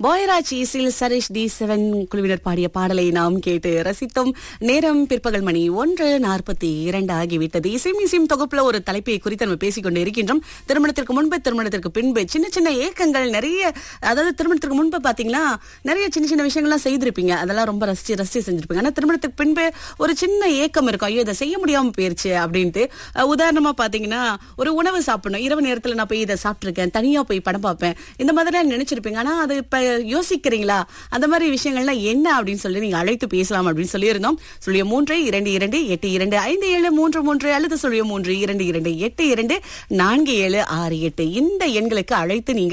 பாயராஜ் இசில் சரேஷ் D seven குழுவினர் பாடிய பாடலை நாம் கேட்டு ரசித்தோம் நேரம் பிற்பகல் மணி ஒன்று நாற்பத்தி இரண்டு ஆகிவிட்டது இசைம் இசையும் தொகுப்புல ஒரு தலைப்பை குறித்து நம்ம பேசிக்கொண்டு இருக்கின்றோம் திருமணத்திற்கு முன்பு திருமணத்திற்கு பின்பு சின்ன சின்ன ஏக்கங்கள் நிறைய அதாவது திருமணத்திற்கு முன்பு பாத்தீங்கன்னா நிறைய சின்ன சின்ன விஷயங்கள்லாம் செய்திருப்பீங்க அதெல்லாம் ரொம்ப ரசிச்சு ரசிச்சு செஞ்சிருப்பீங்க ஆனா திருமணத்துக்கு பின்பு ஒரு சின்ன ஏக்கம் இருக்கும் ஐயோ இதை செய்ய முடியாம போயிருச்சு அப்படின்ட்டு அஹ், உதாரணமா பாத்தீங்கன்னா ஒரு உணவு சாப்பிடணும் இரவு நேரத்துல நான் போய் இதை சாப்பிட்டிருக்கேன் தனியா போய் படம் பார்ப்பேன் இந்த மாதிரிலாம் நினைச்சிருப்பீங்க ஆனா அது இப்ப யோசிக்கிறீங்களா அந்த மாதிரி விஷயங்கள்லாம் என்ன அப்படின்னு சொல்லி நீங்க அழைத்து பேசலாம் அப்படின்னு சொல்லியிருந்தோம் சொல்லிய மூன்று இரண்டு இரண்டு எட்டு இரண்டு ஐந்து ஏழு மூன்று மூன்று அல்லது சொல்லிய மூன்று இரண்டு இரண்டு எட்டு இரண்டு நான்கு ஏழு ஆறு எட்டு இந்த எண்களுக்கு அழைத்து நீங்க